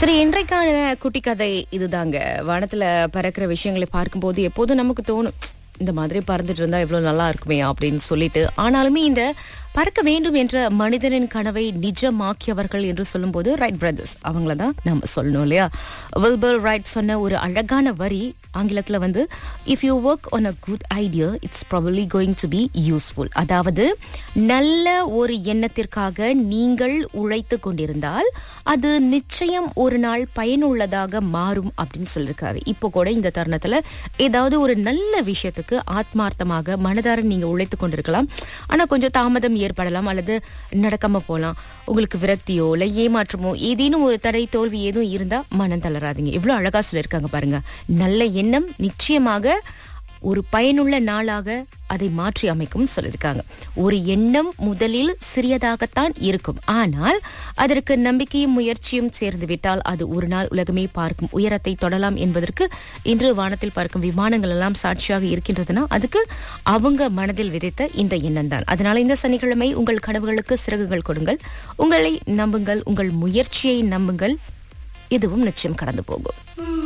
சரி இன்றைக்கான குட்டி கதை இதுதாங்க வானத்துல பறக்கிற விஷயங்களை பார்க்கும்போது எப்போதும் நமக்கு தோணும் இந்த மாதிரி பறந்துட்டு இருந்தா எவ்வளவு நல்லா இருக்குமே அப்படின்னு சொல்லிட்டு ஆனாலுமே இந்த பறக்க வேண்டும் என்ற மனிதனின் கனவை நிஜமாக்கியவர்கள் என்று சொல்லும்போது ரைட் பிரதர்ஸ் அவங்கள தான் நம்ம சொல்லணும் இல்லையா வில்பர் ரைட் சொன்ன ஒரு அழகான வரி ஆங்கிலத்துல வந்து if you work on a good idea it's probably going to be useful அதாவது நல்ல ஒரு எண்ணத்திற்காக நீங்கள் உழைத்து கொண்டிருந்தால் அது நிச்சயம் ஒரு நாள் பயனுள்ளதாக மாறும் அப்படின்னு சொல்லியிருக்காரு இப்போ கூட இந்த தருணத்துல ஏதாவது ஒரு நல்ல விஷயத்துக்கு ஆத்மார்த்தமாக மனதார நீங்க உழைத்து கொண்டிருக்கலாம் ஆனா கொஞ்சம் தாமதம் ஏற்படலாம் அல்லது நடக்காம போலாம் உங்களுக்கு விரக்தியோ இல்ல ஏமாற்றமோ ஏதேனும் ஒரு தடை தோல்வி எதுவும் இருந்தா மனம் தளராதீங்க எவ்வளவு அழகா சொல்லியிருக்காங்க பாருங்க நல்ல எண்ணம் நிச்சயமாக ஒரு பயனுள்ள நாளாக அதை மாற்றி அமைக்கும் சொல்லியிருக்காங்க ஒரு எண்ணம் முதலில் சிறியதாகத்தான் இருக்கும் ஆனால் அதற்கு நம்பிக்கையும் முயற்சியும் சேர்ந்து விட்டால் அது ஒரு நாள் உலகமே பார்க்கும் உயரத்தை தொடலாம் என்பதற்கு இன்று வானத்தில் பார்க்கும் விமானங்கள் எல்லாம் சாட்சியாக இருக்கின்றதுன்னா அதுக்கு அவங்க மனதில் விதைத்த இந்த எண்ணம் தான் அதனால இந்த சனிக்கிழமை உங்கள் கனவுகளுக்கு சிறகுகள் கொடுங்கள் உங்களை நம்புங்கள் உங்கள் முயற்சியை நம்புங்கள் இதுவும் நிச்சயம் கடந்து போகும்